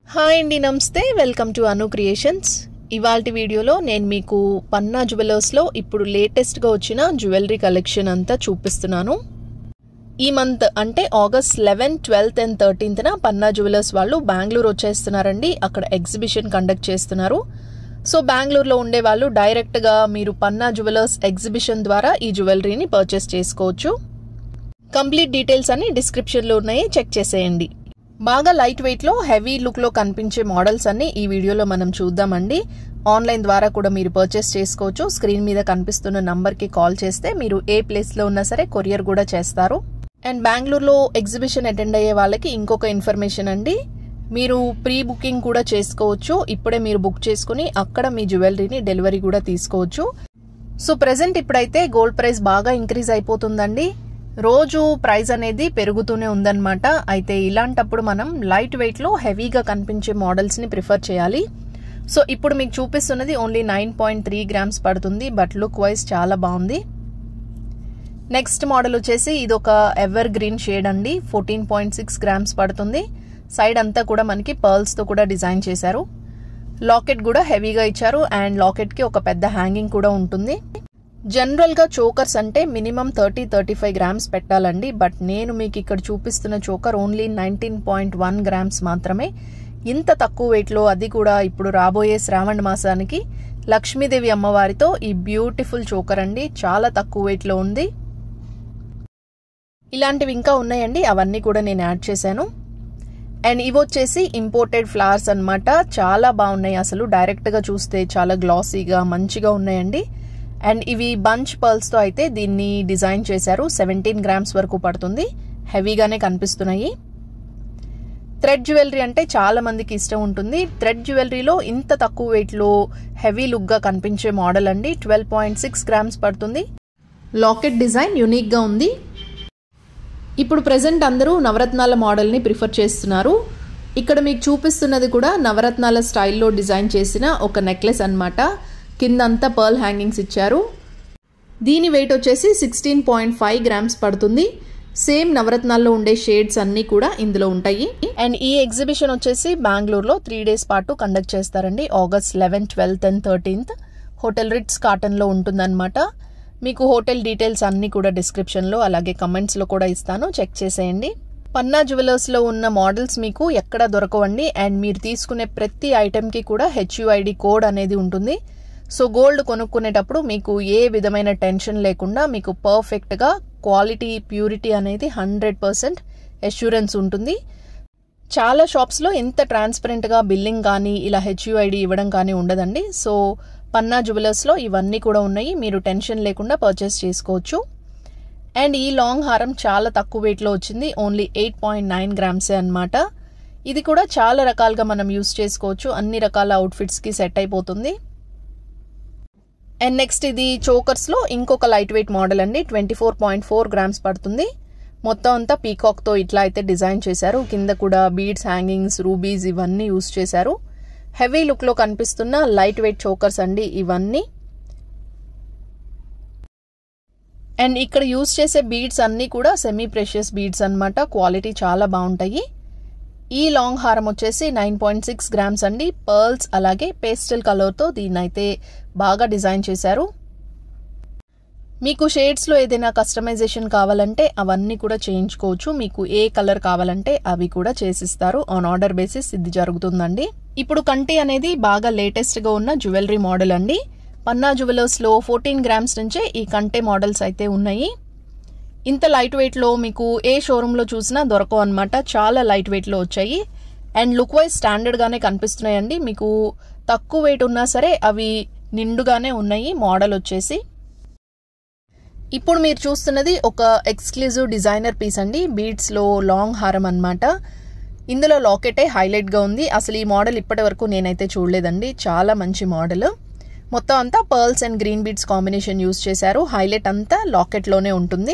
hi అండి నమస్తే welcome to Anu creations ఇవాళ వీడియోలో నేను మీకు పన్నా జ్యువెలర్స్లో ఇప్పుడు లేటెస్ట్గా వచ్చిన జ్యువెలరీ కలెక్షన్ అంతా చూపిస్తున్నాను ఈ మంత్ అంటే ఆగస్ట్ లెవెన్ ట్వెల్త్ అండ్ థర్టీన్త్న పన్నా జ్యువెలర్స్ వాళ్ళు బెంగళూరు వచ్చేస్తున్నారండి అక్కడ ఎగ్జిబిషన్ కండక్ట్ చేస్తున్నారు సో బెంగళూరులో ఉండే వాళ్ళు డైరెక్ట్గా మీరు పన్నా జ్యువెలర్స్ ఎగ్జిబిషన్ ద్వారా ఈ జ్యువెలరీని పర్చేస్ చేసుకోవచ్చు కంప్లీట్ డీటెయిల్స్ అన్ని డిస్క్రిప్షన్లో ఉన్నాయి చెక్ చేసేయండి బాగా లైట్ వెయిట్లో హెవీ లుక్లో కనిపించే మోడల్స్ అన్ని ఈ వీడియోలో మనం చూద్దామండి ఆన్లైన్ ద్వారా కూడా మీరు పర్చేస్ చేసుకోవచ్చు స్క్రీన్ మీద కనిపిస్తున్న నంబర్కి కాల్ చేస్తే మీరు ఏ ప్లేస్లో ఉన్నా సరే కొరియర్ కూడా చేస్తారు అండ్ బెంగళూరులో ఎగ్జిబిషన్ అటెండ్ అయ్యే వాళ్ళకి ఇంకొక ఇన్ఫర్మేషన్ అండి మీరు ప్రీ బుకింగ్ కూడా చేసుకోవచ్చు ఇప్పుడే మీరు బుక్ చేసుకుని అక్కడ మీ జ్యువెలరీని డెలివరీ కూడా తీసుకోవచ్చు సో ప్రెసెంట్ ఇప్పుడైతే గోల్డ్ ప్రైస్ బాగా ఇంక్రీజ్ అయిపోతుందండి రోజు ప్రైస్ అనేది పెరుగుతూనే ఉందన్నమాట అయితే ఇలాంటప్పుడు మనం లైట్ వెయిట్లో హెవీగా కనిపించే మోడల్స్ని ప్రిఫర్ చేయాలి సో ఇప్పుడు మీకు చూపిస్తున్నది only nine point three grams పడుతుంది బట్ లుక్ వైజ్ చాలా బాగుంది నెక్స్ట్ మోడల్ వచ్చేసి ఇది ఒక ఎవర్ గ్రీన్ షేడ్ అండి ఫోర్టీన్ పాయింట్ సిక్స్ గ్రామ్స్ పడుతుంది సైడ్ అంతా కూడా మనకి పర్ల్స్తో కూడా డిజైన్ చేశారు లాకెట్ కూడా హెవీగా ఇచ్చారు అండ్ లాకెట్కి ఒక పెద్ద హ్యాంగింగ్ కూడా ఉంటుంది జనరల్గా చోకర్స్ అంటే minimum thirty thirty five grams పెట్టాలండి బట్ నేను మీకు ఇక్కడ చూపిస్తున్న choker only nineteen point one grams మాత్రమే ఇంత తక్కువ వెయిట్లో అది కూడా ఇప్పుడు రాబోయే శ్రావణ మాసానికి లక్ష్మీదేవి అమ్మవారితో ఈ బ్యూటిఫుల్ చోకర్ అండి చాలా తక్కువ వెయిట్లో ఉంది ఇలాంటివి ఇంకా ఉన్నాయండి అవన్నీ కూడా నేను యాడ్ చేశాను అండ్ ఇవి వచ్చేసి ఇంపోర్టెడ్ ఫ్లవర్స్ అనమాట చాలా బాగున్నాయి అసలు డైరెక్ట్గా చూస్తే చాలా గ్లాసీగా మంచిగా ఉన్నాయండి అండ్ ఇవి బంచ్ పర్ల్స్తో అయితే దీన్ని డిజైన్ చేశారు సెవెంటీన్ గ్రామ్స్ వరకు పడుతుంది హెవీగానే కనిపిస్తున్నాయి థ్రెడ్ జ్యువెలరీ అంటే చాలా మందికి ఇష్టం ఉంటుంది థ్రెడ్ జ్యువెలరీలో ఇంత తక్కువ వెయిట్లో హెవీ లుక్గా కనిపించే మోడల్ అండి ట్వెల్వ్ పాయింట్ సిక్స్ గ్రామ్స్ పడుతుంది లాకెట్ డిజైన్ యునిక్గా ఉంది ఇప్పుడు ప్రజెంట్ అందరూ నవరత్నాల మోడల్ని ప్రిఫర్ చేస్తున్నారు ఇక్కడ మీకు చూపిస్తున్నది కూడా నవరత్నాల స్టైల్లో డిజైన్ చేసిన ఒక నెక్లెస్ అనమాట కిందంతా పర్ల్ హ్యాంగింగ్స్ ఇచ్చారు దీని వెయిట్ వచ్చేసి సిక్స్టీన్ పాయింట్ ఫైవ్ గ్రామ్స్ పడుతుంది సేమ్ నవరత్నాల్లో ఉండే షేడ్స్ అన్నీ కూడా ఇందులో ఉంటాయి అండ్ ఈ ఎగ్జిబిషన్ వచ్చేసి బెంగళూరులో త్రీ డేస్ పాటు కండక్ట్ చేస్తారండి August eleven twelfth and thirteenth hotel Ritz కాటన్లో ఉంటుందన్నమాట మీకు హోటల్ డీటెయిల్స్ అన్నీ కూడా డిస్క్రిప్షన్లో అలాగే కమెంట్స్లో కూడా ఇస్తాను చెక్ చేసేయండి పన్నా జ్యువెలర్స్లో ఉన్న మోడల్స్ మీకు ఎక్కడ దొరకవండి అండ్ మీరు తీసుకునే ప్రతి ఐటెంకి కూడా హెచ్యుఐడి కోడ్ అనేది ఉంటుంది సో గోల్డ్ కొనుక్కునేటప్పుడు మీకు ఏ విధమైన టెన్షన్ లేకుండా మీకు పర్ఫెక్ట్గా క్వాలిటీ ప్యూరిటీ అనేది హండ్రెడ్ పర్సెంట్ అష్యూరెన్స్ ఉంటుంది చాలా షాప్స్లో ఇంత ట్రాన్స్పరెంట్గా బిల్లింగ్ కానీ ఇలా హెచ్యుఐడి ఇవ్వడం కానీ ఉండదండి సో పన్నా జ్యువెలర్స్లో ఇవన్నీ కూడా ఉన్నాయి మీరు టెన్షన్ లేకుండా పర్చేస్ చేసుకోవచ్చు అండ్ ఈ లాంగ్ హారం చాలా తక్కువ వెయిట్లో వచ్చింది ఓన్లీ ఎయిట్ పాయింట్ నైన్ గ్రామ్సే అనమాట ఇది కూడా చాలా రకాలుగా మనం యూస్ చేసుకోవచ్చు అన్ని రకాల అవుట్ఫిట్స్కి సెట్ అయిపోతుంది అండ్ నెక్స్ట్ ఇది చోకర్స్లో ఇంకొక లైట్ వెయిట్ మోడల్ అండి twenty four point four grams పడుతుంది మొత్తం అంతా పీకాక్తో ఇట్లా అయితే డిజైన్ చేశారు కింద కూడా బీడ్స్ హ్యాంగింగ్స్ రూబీస్ ఇవన్నీ యూస్ చేశారు హెవీ లుక్లో కనిపిస్తున్న లైట్ వెయిట్ చోకర్స్ అండి ఇవన్నీ అండ్ ఇక్కడ యూస్ చేసే బీడ్స్ అన్నీ కూడా సెమీ ప్రెషియస్ బీడ్స్ అనమాట క్వాలిటీ చాలా బాగుంటాయి ఈ లాంగ్ హారం వచ్చేసి నైన్ పాయింట్ సిక్స్ గ్రామ్స్ అండి పర్ల్స్ అలాగే పేస్టల్ కలర్తో దీన్ని అయితే బాగా డిజైన్ చేశారు మీకు షేడ్స్లో ఏదైనా కస్టమైజేషన్ కావాలంటే అవన్నీ కూడా చేయించుకోవచ్చు మీకు ఏ కలర్ కావాలంటే అవి కూడా చేసిస్తారు ఆన్ ఆర్డర్ బేసిస్ ఇది జరుగుతుందండి ఇప్పుడు కంటి అనేది బాగా లేటెస్ట్గా ఉన్న జ్యువెలరీ మోడల్ అండి పన్నా జ్యువెలర్స్లో ఫోర్టీన్ గ్రామ్స్ నుంచే ఈ కంటే మోడల్స్ అయితే ఉన్నాయి ఇంత లైట్ వెయిట్లో మీకు ఏ షోరూంలో చూసినా దొరకవు అనమాట చాలా లైట్ వెయిట్లో వచ్చాయి అండ్ లుక్ వైజ్ స్టాండర్డ్గానే కనిపిస్తున్నాయండి మీకు తక్కువ వెయిట్ ఉన్నా సరే అవి నిండుగానే ఉన్నాయి మోడల్ వచ్చేసి ఇప్పుడు మీరు చూస్తున్నది ఒక ఎక్స్క్లూజివ్ డిజైనర్ పీస్ అండి బీడ్స్లో లాంగ్ హారం అనమాట ఇందులో లాకెటే హైలైట్గా ఉంది అసలు ఈ మోడల్ ఇప్పటి వరకు నేనైతే చూడలేదండి చాలా మంచి మోడల్ మొత్తం అంతా pearls and green beads combination use చేశారు హైలైట్ అంతా లాకెట్లోనే ఉంటుంది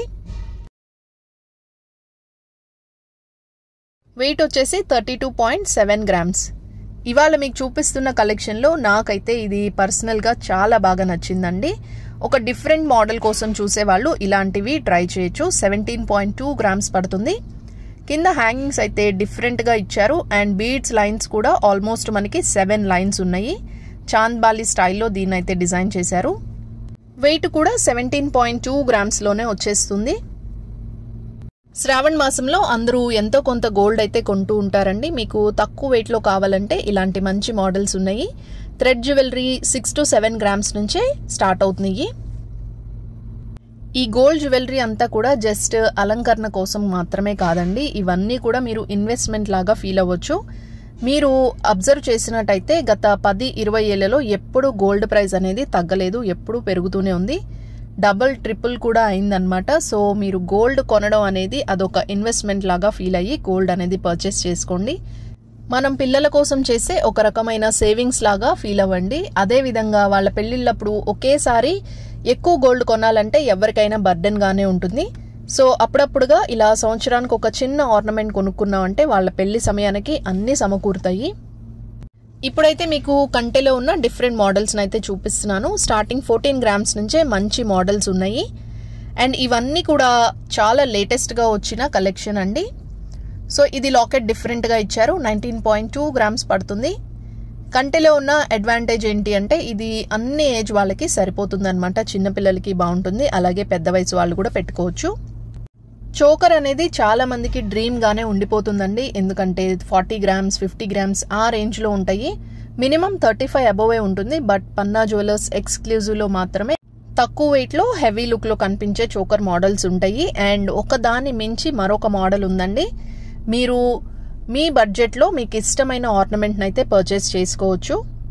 వెయిట్ వచ్చేసి thirty two point seven grams ఇవాళ మీకు చూపిస్తున్న కలెక్షన్లో నాకైతే ఇది పర్సనల్గా చాలా బాగా నచ్చిందండి ఒక డిఫరెంట్ మోడల్ కోసం చూసేవాళ్ళు ఇలాంటివి ట్రై చేయొచ్చు సెవెంటీన్ పాయింట్ టూ గ్రామ్స్ పడుతుంది కింద హ్యాంగింగ్స్ అయితే డిఫరెంట్గా ఇచ్చారు అండ్ బీడ్స్ లైన్స్ కూడా ఆల్మోస్ట్ మనకి సెవెన్ లైన్స్ ఉన్నాయి చాంద్బాలి స్టైల్లో దీన్ని అయితే డిజైన్ చేశారు వెయిట్ కూడా సెవెంటీన్ పాయింట్ టూ గ్రామ్స్లోనే వచ్చేస్తుంది శ్రావణ మాసంలో అందరూ ఎంతో కొంత గోల్డ్ అయితే కొంటూ ఉంటారండి మీకు తక్కువ వెయిట్లో కావాలంటే ఇలాంటి మంచి మోడల్స్ ఉన్నాయి thread jewellery six to seven grams నుంచే స్టార్ట్ అవుతున్నాయి ఈ గోల్డ్ జ్యువెలరీ అంతా కూడా జస్ట్ అలంకరణ కోసం మాత్రమే కాదండి ఇవన్నీ కూడా మీరు ఇన్వెస్ట్మెంట్ లాగా ఫీల్ అవ్వచ్చు మీరు అబ్జర్వ్ చేసినట్టయితే గత పది ఇరవై ఏళ్లలో ఎప్పుడు గోల్డ్ ప్రైస్ అనేది తగ్గలేదు ఎప్పుడు పెరుగుతూనే ఉంది డబుల్ ట్రిపుల్ కూడా అయిందనమాట సో మీరు గోల్డ్ కొనడం అనేది అదొక ఇన్వెస్ట్మెంట్ లాగా ఫీల్ అయ్యి గోల్డ్ అనేది పర్చేస్ చేసుకోండి మనం పిల్లల కోసం చేసే ఒక రకమైన సేవింగ్స్ లాగా ఫీల్ అవ్వండి అదే విధంగా వాళ్ళ పెళ్లిళ్ళప్పుడు ఒకేసారి ఎక్కువ గోల్డ్ కొనాలంటే ఎవరికైనా బర్డెన్ గానే ఉంటుంది సో అప్పుడప్పుడుగా ఇలా సంవత్సరానికి ఒక చిన్న ఆర్నమెంట్ కొనుక్కున్నామంటే వాళ్ళ పెళ్లి సమయానికి అన్ని సమకూరుతాయి ఇప్పుడైతే మీకు కంటెలో ఉన్న డిఫరెంట్ మోడల్స్ అయితే చూపిస్తున్నాను స్టార్టింగ్ ఫోర్టీన్ గ్రామ్స్ నుంచే మంచి మోడల్స్ ఉన్నాయి అండ్ ఇవన్నీ కూడా చాలా లేటెస్ట్గా వచ్చిన కలెక్షన్ అండి సో ఇది లాకెట్ డిఫరెంట్గా ఇచ్చారు నైన్టీన్ పాయింట్ టూ గ్రామ్స్ పడుతుంది కంటెలో ఉన్న అడ్వాంటేజ్ ఏంటి అంటే ఇది అన్ని ఏజ్ వాళ్ళకి సరిపోతుంది అనమాట చిన్నపిల్లలకి బాగుంటుంది అలాగే పెద్ద వయసు వాళ్ళు కూడా పెట్టుకోవచ్చు చోకర్ అనేది చాలా మందికి డ్రీమ్ గానే ఉండిపోతుందండి ఎందుకంటే ఫార్టీ గ్రామ్స్ ఫిఫ్టీ గ్రామ్స్ ఆ రేంజ్ లో ఉంటాయి మినిమం థర్టీ ఫైవ్ అబోవే ఉంటుంది బట్ పన్నా జ్యువెలర్స్ ఎక్స్క్లూజివ్ లో మాత్రమే తక్కువ వెయిట్ లో హెవీ లుక్ లో కనిపించే చోకర్ మోడల్స్ ఉంటాయి అండ్ ఒక దాన్ని మించి మరొక మోడల్ ఉందండి మీరు మీ బడ్జెట్లో మీకు ఇష్టమైన ఆర్నమెంట్ అయితే పర్చేస్ చేసుకోవచ్చు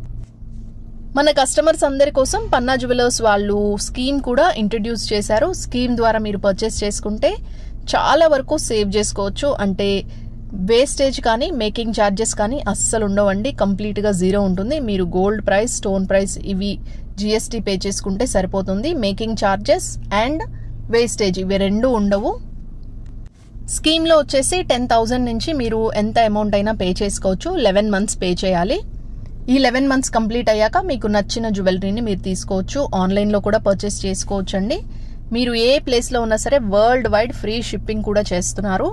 మన కస్టమర్స్ అందరి కోసం పన్నా జ్యువెలర్స్ వాళ్ళు స్కీమ్ కూడా ఇంట్రడ్యూస్ చేశారు స్కీమ్ ద్వారా మీరు పర్చేస్ చేసుకుంటే చాలా వరకు సేవ్ చేసుకోవచ్చు అంటే వేస్టేజ్ కానీ మేకింగ్ ఛార్జెస్ కానీ అస్సలు ఉండవండి కంప్లీట్గా జీరో ఉంటుంది మీరు గోల్డ్ ప్రైస్ స్టోన్ ప్రైస్ ఇవి జిఎస్టీ పే చేసుకుంటే సరిపోతుంది మేకింగ్ ఛార్జెస్ అండ్ వేస్టేజ్ ఇవి రెండు ఉండవు స్కీమ్లో వచ్చేసి టెన్ థౌజండ్ నుంచి మీరు ఎంత అమౌంట్ అయినా పే చేసుకోవచ్చు లెవెన్ మంత్స్ పే చేయాలి ఈ లెవెన్ మంత్స్ కంప్లీట్ అయ్యాక మీకు నచ్చిన జ్యువెలరీని మీరు తీసుకోవచ్చు ఆన్లైన్లో కూడా పర్చేస్ చేసుకోవచ్చు అండి మీరు ఏ ప్లేస్లో ఉన్నా సరే వరల్డ్ వైడ్ ఫ్రీ షిప్పింగ్ కూడా చేస్తున్నారు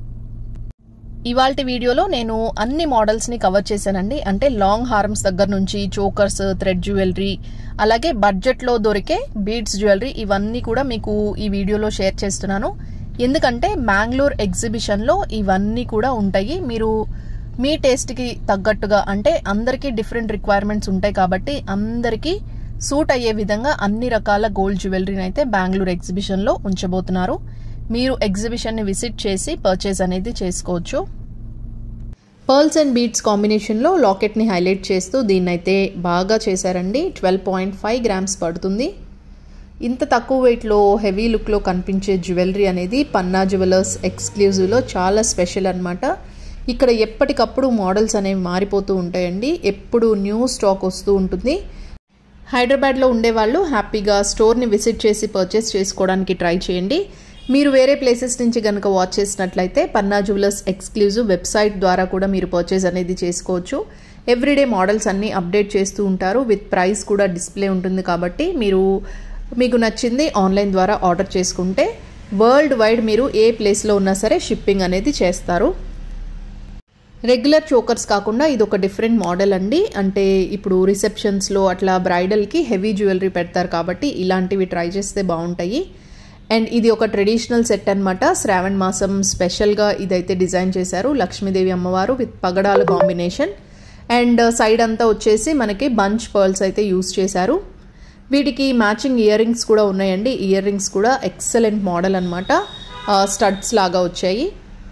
ఇవాల్టి వీడియోలో నేను అన్ని మోడల్స్ని కవర్ చేశానండి అంటే లాంగ్ హార్మ్స్ దగ్గర నుంచి చోకర్స్ థ్రెడ్ జ్యువెలరీ అలాగే బడ్జెట్లో దొరికే బీడ్స్ జ్యువెలరీ ఇవన్నీ కూడా మీకు ఈ వీడియోలో షేర్ చేస్తున్నాను ఎందుకంటే మ్యాంగ్లూర్ ఎగ్జిబిషన్లో ఇవన్నీ కూడా ఉంటాయి మీరు మీ టేస్ట్కి తగ్గట్టుగా అంటే అందరికీ డిఫరెంట్ రిక్వైర్మెంట్స్ ఉంటాయి కాబట్టి అందరికీ సూట్ అయ్యే విధంగా అన్ని రకాల గోల్డ్ జ్యువెలరీని అయితే బెంగళూరు ఎగ్జిబిషన్లో ఉంచబోతున్నారు మీరు ఎగ్జిబిషన్ని విజిట్ చేసి పర్చేస్ అనేది చేసుకోవచ్చు పర్ల్స్ అండ్ బీడ్స్ కాంబినేషన్లో లాకెట్ని హైలైట్ చేస్తూ దీన్నైతే బాగా చేశారండి ట్వెల్వ్ పాయింట్ ఫైవ్ గ్రామ్స్ పడుతుంది ఇంత తక్కువ వెయిట్లో హెవీ లుక్లో కనిపించే జ్యువెలరీ అనేది పన్నా జ్యువెలర్స్ ఎక్స్క్లూజివ్లో చాలా స్పెషల్ అనమాట ఇక్కడ ఎప్పటికప్పుడు మోడల్స్ అనేవి మారిపోతూ ఉంటాయండి ఎప్పుడు న్యూ స్టాక్ వస్తూ ఉంటుంది హైదరాబాద్లో ఉండేవాళ్ళు హ్యాపీగా స్టోర్ని విజిట్ చేసి పర్చేస్ చేసుకోవడానికి ట్రై చేయండి మీరు వేరే ప్లేసెస్ నుంచి కనుక వాచ్ చేసినట్లయితే పన్నా జ్యువెలర్స్ ఎక్స్క్లూజివ్ వెబ్సైట్ ద్వారా కూడా మీరు పర్చేస్ అనేది చేసుకోవచ్చు ఎవ్రీడే మోడల్స్ అన్నీ అప్డేట్ చేస్తూ ఉంటారు విత్ ప్రైస్ కూడా డిస్ప్లే ఉంటుంది కాబట్టి మీరు మీకు నచ్చింది ఆన్లైన్ ద్వారా ఆర్డర్ చేసుకుంటే వరల్డ్ వైడ్ మీరు ఏ ప్లేస్లో ఉన్నా సరే షిప్పింగ్ అనేది చేస్తారు రెగ్యులర్ చోకర్స్ కాకుండా ఇది ఒక డిఫరెంట్ మోడల్ అండి అంటే ఇప్పుడు రిసెప్షన్స్లో అట్లా బ్రైడల్కి హెవీ జ్యువెలరీ పెడతారు కాబట్టి ఇలాంటివి ట్రై చేస్తే బాగుంటాయి అండ్ ఇది ఒక ట్రెడిషనల్ సెట్ అనమాట శ్రావణ్ మాసం స్పెషల్గా ఇదైతే డిజైన్ చేశారు లక్ష్మీదేవి అమ్మవారు విత్ పగడాల కాంబినేషన్ అండ్ సైడ్ అంతా వచ్చేసి మనకి బంచ్ పర్ల్స్ అయితే యూస్ చేశారు వీటికి మ్యాచింగ్ ఇయర్ రింగ్స్ కూడా ఉన్నాయండి ఇయర్ రింగ్స్ కూడా ఎక్సలెంట్ మోడల్ అనమాట స్టడ్స్ లాగా వచ్చాయి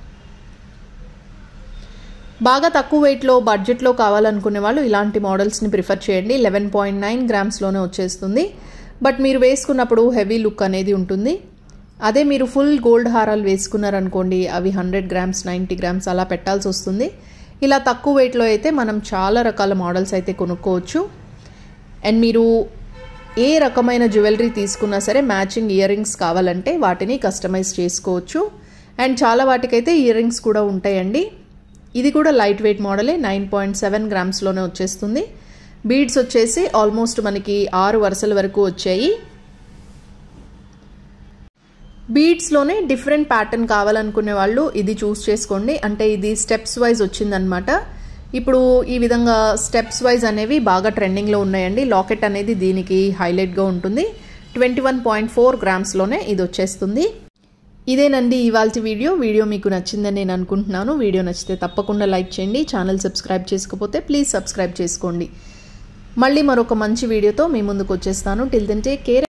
బాగా తక్కువ వెయిట్లో బడ్జెట్లో కావాలనుకునే వాళ్ళు ఇలాంటి మోడల్స్ని ప్రిఫర్ చేయండి లెవెన్ పాయింట్ నైన్ గ్రామ్స్లోనే వచ్చేస్తుంది బట్ మీరు వేసుకున్నప్పుడు హెవీ లుక్ అనేది ఉంటుంది అదే మీరు ఫుల్ గోల్డ్ హారాలు వేసుకున్నారనుకోండి అవి హండ్రెడ్ గ్రామ్స్ నైంటీ గ్రామ్స్ అలా పెట్టాల్సి వస్తుంది ఇలా తక్కువ వెయిట్లో అయితే మనం చాలా రకాల మోడల్స్ అయితే కొనుక్కోవచ్చు అండ్ మీరు ఏ రకమైన జ్యువెలరీ తీసుకున్నా సరే మ్యాచింగ్ ఇయర్ రింగ్స్ కావాలంటే వాటిని కస్టమైజ్ చేసుకోవచ్చు అండ్ చాలా వాటికైతే ఇయర్ రింగ్స్ కూడా ఉంటాయండి ఇది కూడా లైట్ వెయిట్ మోడలే నైన్ పాయింట్ సెవెన్ గ్రామ్స్లోనే వచ్చేస్తుంది బీడ్స్ వచ్చేసి ఆల్మోస్ట్ మనకి ఆరు వరుసల వరకు వచ్చాయి బీడ్స్లోనే డిఫరెంట్ ప్యాటర్న్ కావాలనుకునే వాళ్ళు ఇది చూస్ చేసుకోండి అంటే ఇది స్టెప్స్ వైజ్ వచ్చిందనమాట ఇప్పుడు ఈ విధంగా స్టెప్స్ వైజ్ అనేవి బాగా ట్రెండింగ్లో ఉన్నాయండి లాకెట్ అనేది దీనికి హైలైట్గా ఉంటుంది ట్వంటీ వన్ పాయింట్ ఫోర్ గ్రామ్స్లోనే ఇది వచ్చేస్తుంది ఇదేనండి ఇవాళ వీడియో వీడియో మీకు నచ్చిందని నేను అనుకుంటున్నాను వీడియో నచ్చితే తప్పకుండా లైక్ చేయండి ఛానల్ సబ్స్క్రైబ్ చేసుకోకపోతే ప్లీజ్ సబ్స్క్రైబ్ చేసుకోండి మళ్ళీ మరొక మంచి వీడియోతో మీ ముందుకు వచ్చేస్తాను టిల్ దెన్ టేక్ కేర్